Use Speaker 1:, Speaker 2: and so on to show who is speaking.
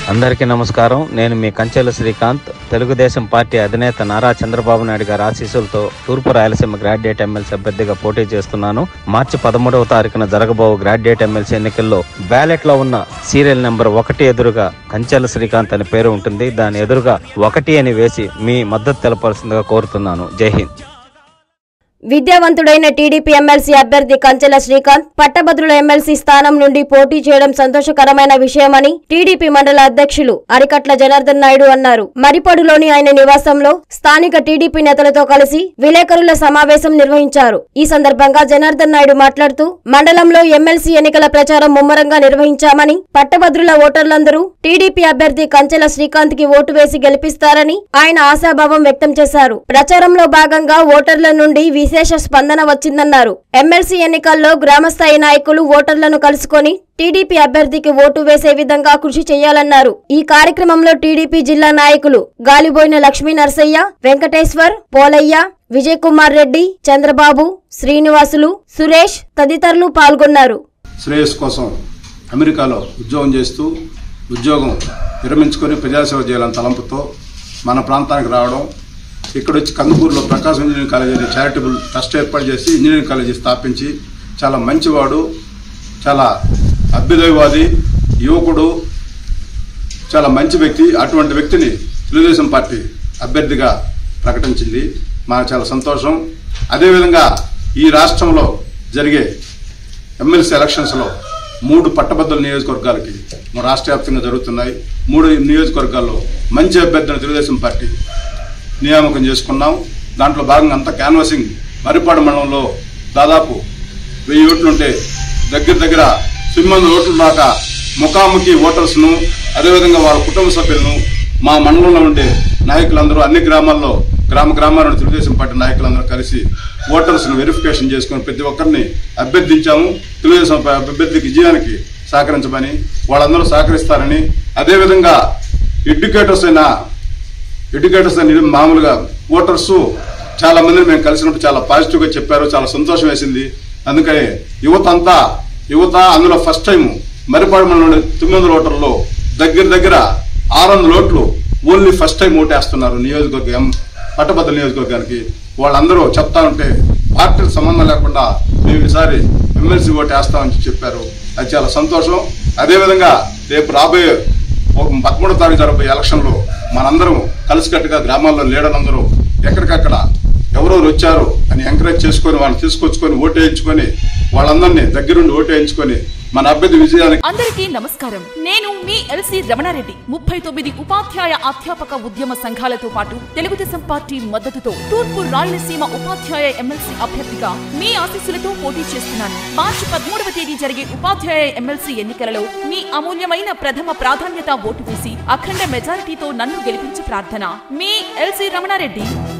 Speaker 1: అందరికీ నమస్కారం నేను మీ కంచెల శ్రీకాంత్ తెలుగుదేశం పార్టీ అధినేత నారా చంద్రబాబు నాయుడు గారి ఆశీస్సులతో తూర్పు రాయలసీమ గ్రాడ్యుయేట్ ఎమ్మెల్సీ అభ్యర్థిగా పోటీ చేస్తున్నాను మార్చి పదమూడవ తారీఖున జరగబో గ్రాడ్యుయేట్ ఎమ్మెల్సీ ఎన్నికల్లో బ్యాలెట్ లో ఉన్న సీరియల్ నెంబర్ ఒకటి ఎదురుగా కంచెల శ్రీకాంత్ అని పేరు ఉంటుంది దాని ఎదురుగా ఒకటి అని వేసి మీ మద్దతు తెలపాల్సిందిగా కోరుతున్నాను జై హింద్
Speaker 2: విద్యావంతుడైన టీడీపీ ఎమ్మెల్సీ అభ్యర్థి కంచెల శ్రీకాంత్ పట్టభద్రుల ఎమ్మెల్సీ స్థానం నుండి పోటీ చేయడం సంతోషకరమైన విషయమని టీడీపీ మండల అధ్యక్షులు అరికట్ల జనార్దన్ నాయుడు అన్నారు మరిపడులోని ఆయన నివాసంలో స్థానిక టీడీపీ నేతలతో కలిసి విలేకరుల సమావేశం నిర్వహించారు ఈ సందర్భంగా జనార్దన్ నాయుడు మాట్లాడుతూ మండలంలో ఎమ్మెల్సీ ఎన్నికల ప్రచారం ముమ్మరంగా నిర్వహించామని పట్టభద్రుల ఓటర్లందరూ టీడీపీ అభ్యర్థి కంచెల శ్రీకాంత్ కి ఓటు వేసి గెలిపిస్తారని ఆయన ఆశాభావం వ్యక్తం చేశారు ప్రచారంలో భాగంగా ఓటర్ల నుండి విశేష స్పందన వచ్చిందన్నారు ఎమ్మెల్సీ ఎన్నికల్లో గ్రామస్థాయి నాయకులు ఓటర్లను కలుసుకొని టీడీపీ అభ్యర్థికి ఓటు వేసే విధంగా కృషి చేయాలన్నారు ఈ కార్యక్రమంలో టీడీపీ జిల్లా నాయకులు గాలిబోయిన లక్ష్మీ నరసయ్య వెంకటేశ్వర్ పోలయ్య విజయ్ కుమార్ రెడ్డి చంద్రబాబు శ్రీనివాసులు సురేష్ తదితరులు పాల్గొన్నారు
Speaker 3: శ్రేయస్ కోసం అమెరికాలో ఉద్యోగం చేస్తూ ఉద్యోగం విరమించుకొని ప్రజాసేవ చేయాలని తలంపుతో మన ప్రాంతానికి రావడం ఇక్కడ వచ్చి కందుకూరులో ప్రకాశం ఇంజనీరింగ్ కాలేజ్ అనే చారిటబుల్ ట్రస్ట్ ఏర్పాటు చేసి ఇంజనీరింగ్ కాలేజీ స్థాపించి చాలా మంచివాడు చాలా అభ్యుదయవాది యువకుడు చాలా మంచి వ్యక్తి అటువంటి వ్యక్తిని తెలుగుదేశం పార్టీ అభ్యర్థిగా ప్రకటించింది మాకు చాలా సంతోషం అదేవిధంగా ఈ రాష్ట్రంలో జరిగే ఎమ్మెల్సీ ఎలక్షన్స్లో మూడు పట్టభద్రుల నియోజకవర్గాలకి మన రాష్ట్ర వ్యాప్తంగా జరుగుతున్నాయి మూడు నియోజకవర్గాల్లో మంచి అభ్యర్థిని తెలుగుదేశం పార్టీ నియామకం చేసుకున్నాం దాంట్లో భాగంగా అంతా క్యాన్వాసింగ్ మరిపాడు మండలంలో దాదాపు వెయ్యి ఓట్లు ఉంటే దగ్గర దగ్గర తొమ్మిది ఓట్ల దాకా ముఖాముఖి ఓటర్స్ను అదేవిధంగా వాళ్ళ కుటుంబ సభ్యులను మా మండలంలో ఉండే నాయకులందరూ అన్ని గ్రామాల్లో గ్రామ గ్రామాల్లో తెలుగుదేశం పార్టీ నాయకులందరూ కలిసి ఓటర్స్ను వెరిఫికేషన్ చేసుకుని ప్రతి ఒక్కరిని అభ్యర్థించాము తెలుగుదేశం పా- అభ్యర్థికి విజయానికి సహకరించమని వాళ్ళందరూ సహకరిస్తారని అదేవిధంగా ఎడ్యుకేటర్స్ అయిన ఎడ్యుకేటర్స్ అనేది మామూలుగా ఓటర్స్ చాలా మందిని మేము కలిసినప్పుడు చాలా పాజిటివ్ గా చెప్పారు చాలా సంతోషం వేసింది అందుకని యువత అంతా యువత అందులో ఫస్ట్ టైం మరిపాడు మండలంలో తొమ్మిది వందల ఓటర్లో దగ్గర దగ్గర ఆరు వందల ఓట్లు ఓన్లీ ఫస్ట్ టైం ఓటేస్తున్నారు నియోజకవర్గం పట్టభద్ర నియోజకవర్గానికి వాళ్ళందరూ చెప్తా ఉంటే పార్టీలకు సంబంధం లేకుండా మేము ఈసారి ఎమ్మెల్సీ ఓటు వేస్తామని చెప్పారు అది చాలా సంతోషం అదేవిధంగా రేపు రాబోయే ఒక పదమూడో తారీఖు జరగబోయే ఎలక్షన్లో మనందరం కలిసికట్టుగా గ్రామాల్లో లీడర్లందరూ ఎక్కడికక్కడ ఎవరెవరు వచ్చారు అని ఎంకరేజ్ చేసుకొని వాళ్ళని తీసుకొచ్చుకొని ఓటు వేయించుకొని వాళ్ళందరినీ దగ్గరుండి ఓటు వేయించుకొని మన అభ్యర్థి విజయానికి
Speaker 4: అందరికీ నమస్కారం నేను మీ ఎల్సి రమణారెడ్డి ముప్పై తొమ్మిది ఉపాధ్యాయ అధ్యాపక ఉద్యమ సంఘాలతో పాటు తెలుగుదేశం పార్టీ మద్దతుతో తూర్పు రాయలసీమ ఉపాధ్యాయ ఎమ్మెల్సీ అభ్యర్థిగా మీ ఆశీస్సులతో పోటీ చేస్తున్నాను మార్చి పదమూడవ తేదీ జరిగే ఉపాధ్యాయ ఎమ్మెల్సీ ఎన్నికలలో మీ అమూల్యమైన ప్రథమ ప్రాధాన్యత ఓటు వేసి అఖండ మెజారిటీతో నన్ను గెలిపించి ప్రార్థన మీ ఎల్సి రమణారెడ్డి